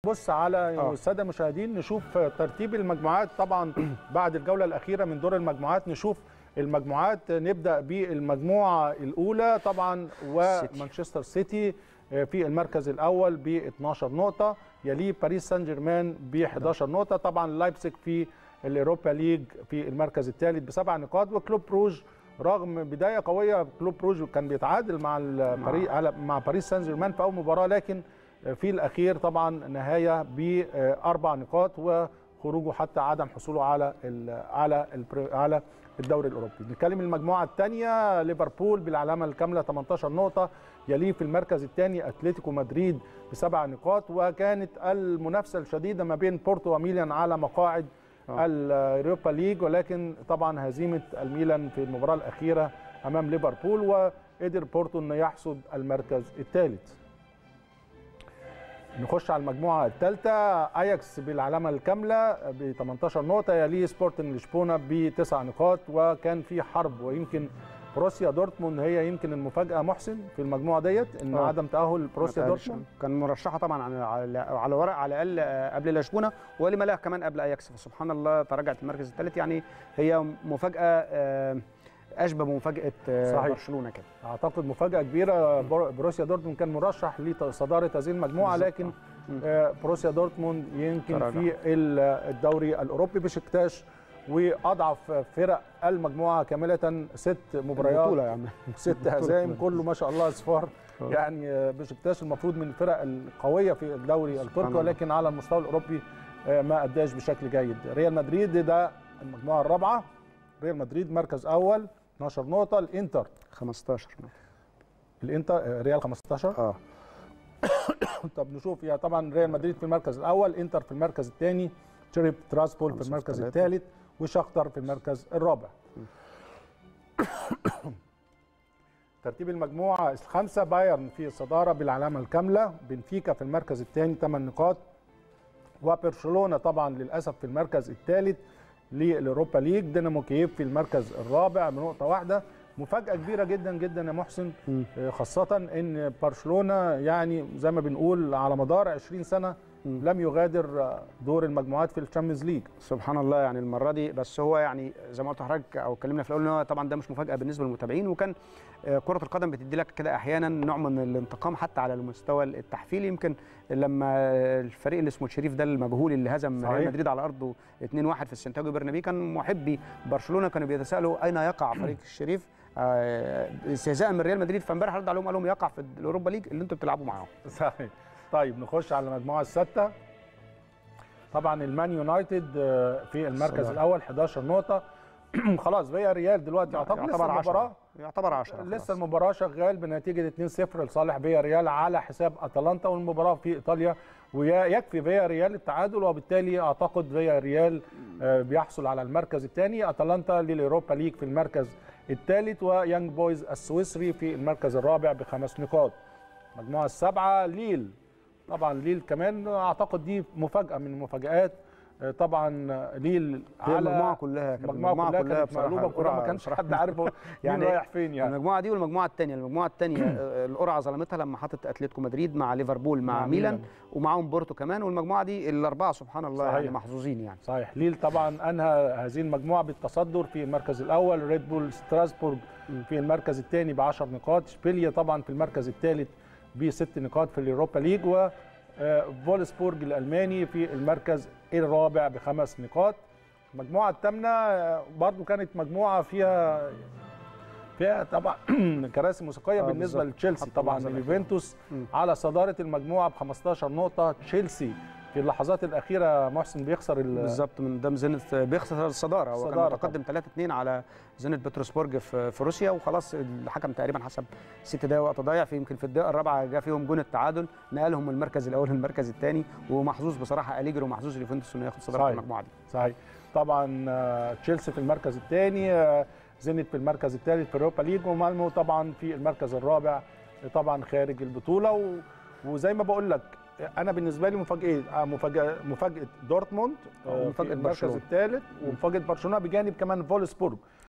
نبص على آه. الساده المشاهدين نشوف ترتيب المجموعات طبعا بعد الجوله الاخيره من دور المجموعات نشوف المجموعات نبدا بالمجموعه الاولى طبعا ومانشستر سيتي في المركز الاول ب 12 نقطه يليه باريس سان جيرمان ب 11 نقطه طبعا لايبسك في الاوروبا ليج في المركز الثالث بسبع نقاط وكلوب روج رغم بدايه قويه كلوب روج كان بيتعادل مع الباري- على مع باريس سان جيرمان في اول مباراه لكن في الاخير طبعا نهايه باربع نقاط وخروجه حتى عدم حصوله على ال على ال على الدوري الاوروبي نتكلم المجموعه الثانيه ليفربول بالعلامه الكامله 18 نقطه يليه في المركز الثاني اتلتيكو مدريد بسبع نقاط وكانت المنافسه الشديده ما بين بورتو وميلان على مقاعد آه. اليوروبا ليج ولكن طبعا هزيمه الميلان في المباراه الاخيره امام ليفربول وقدر بورتو انه يحصد المركز الثالث نخش على المجموعه الثالثه اياكس بالعلامه الكامله ب 18 نقطه يليه سبورتنج لشبونه بتسع نقاط وكان في حرب ويمكن بروسيا دورتموند هي يمكن المفاجاه محسن في المجموعه ديت ان آه. عدم تاهل بروسيا ما تقلش. دورتموند كان مرشحه طبعا على على, على ورق على الاقل آه، قبل لشبونه ولما لا كمان قبل اياكس فسبحان الله تراجعت المركز الثالث يعني هي مفاجاه آه، اشبه بمفاجاه آه، صحيح. برشلونه كده اعتقد مفاجاه كبيره بر- بروسيا دورتموند كان مرشح لصداره هذه المجموعه بالظبط. لكن مم. آه، بروسيا دورتموند يمكن تراجع. في ال- الدوري الاوروبي بشكتاش واضعف فرق المجموعه كامله ست مباريات بطوله يا عم ست هزائم بطولة. كله ما شاء الله اصفار آه. يعني آه، بشكتاش المفروض من الفرق القويه في الدوري سبحان التركي الله. ولكن على المستوى الاوروبي آه، ما اداش بشكل جيد ريال مدريد ده المجموعه الرابعه ريال مدريد مركز اول 12 نقطه الانتر 15 الانتر آه، ريال 15 اه طب نشوف يا طبعا ريال مدريد في المركز الاول انتر في المركز الثاني تشيري تراسبول في خمسة المركز في الثالث وشختر في المركز الرابع ترتيب المجموعه الخامسه بايرن في الصداره بالعلامه الكامله بنفيكا في المركز الثاني 8 نقاط وبرشلونه طبعا للاسف في المركز الثالث للاوروبا ليج دينامو كييف في المركز الرابع بنقطه واحده مفاجاه كبيره جدا جدا يا محسن مم. خاصة ان برشلونة يعني زي ما بنقول على مدار 20 سنة مم. لم يغادر دور المجموعات في الشامبيونز ليج سبحان الله يعني المره دي بس هو يعني زي ما قلت لحضرتك او اتكلمنا في الاول ان هو طبعا ده مش مفاجاه بالنسبه للمتابعين وكان آه، كره القدم بتدي لك كده احيانا نوع من الانتقام حتى على المستوى التحفيلي يمكن لما الفريق اللي اسمه الشريف ده المجهول اللي هزم صحيح. ريال مدريد على ارضه 2-1 في السنتاجو برنابي كان محبي برشلونه كانوا بيتساءلوا اين يقع فريق الشريف آه، استهزاء من ريال مدريد فامبارح رد عليهم قال لهم يقع في الاوروبا ليج اللي انتوا بتلعبوا معاهم صحيح طيب نخش على المجموعة السادسة طبعا المان يونايتد آه، في المركز الصدارة. الأول 11 نقطة خلاص فيا ريال دلوقتي يعتبر لسه يعتبر المباراة 10 يعتبر 10 لسه المباراة شغال بنتيجة 2-0 لصالح فيا ريال على حساب اتلانتا والمباراة في ايطاليا ويكفي فيا ريال التعادل وبالتالي اعتقد فيا ريال آه، بيحصل على المركز الثاني اتلانتا للاوروبا ليج في المركز الثالث ويانج بويز السويسري في المركز الرابع بخمس نقاط المجموعة السابعة ليل طبعا ليل كمان اعتقد دي مفاجأة من المفاجآت آه، طبعا ليل هي المجموعه كلها كانت المجموجة كلها, كانت بصراحة مقلوبة كلها ما القرعة كانش بصراحة حد عارف يعني يعني رايح فين يعني المجموعه دي والمجموعه الثانيه المجموعه الثانيه القرعه ظلمتها لما حطت اتلتيكو مدريد مع ليفربول مع, مع ميلان, ميلان. ومعاهم بورتو كمان والمجموعه دي الاربعه سبحان الله صحيح. يعني محظوظين يعني صحيح ليل طبعا انهى هذه المجموعه بالتصدر في المركز الاول ريد بول ستراسبورغ في المركز الثاني ب 10 نقاط اشبيليا طبعا في المركز الثالث بست نقاط في اليوروبا ليج و آه، فولسبورج الالماني في المركز الرابع بخمس نقاط المجموعه الثامنه آه، برضو كانت مجموعه فيها فيها طبعا كراسي موسيقيه آه، بالنسبه بالظبط. لتشيلسي حتى طبعا اللحظة اليوفنتوس مم. على صداره المجموعه ب 15 نقطه تشيلسي في اللحظات الاخيره محسن بيخسر ال- بالظبط من قدام زينت بيخسر الصداره هو كان الصدارة متقدم 3 2 على زينت بطرسبورج في في روسيا وخلاص الحكم تقريبا حسب ست دقايق وقت ضايع في يمكن في الدقيقه الرابعه جاء فيهم جون التعادل نقلهم من المركز الاول للمركز الثاني ومحظوظ بصراحه اليجري ومحظوظ اليوفنتوس انه ياخد صداره صحيح. المجموعه دي صحيح طبعا آه، تشيلسي في المركز الثاني آه، زينت في المركز الثالث في اليوروبا ليج ومالمو طبعا في المركز الرابع طبعا خارج البطوله و... وزي ما بقول لك انا بالنسبه لي مفاجاه آه، مفاجاه مفاجاه دورتموند آه، ومفاجأة في المركز برشلونة. الثالث ومفاجاه برشلونه بجانب كمان فولسبورج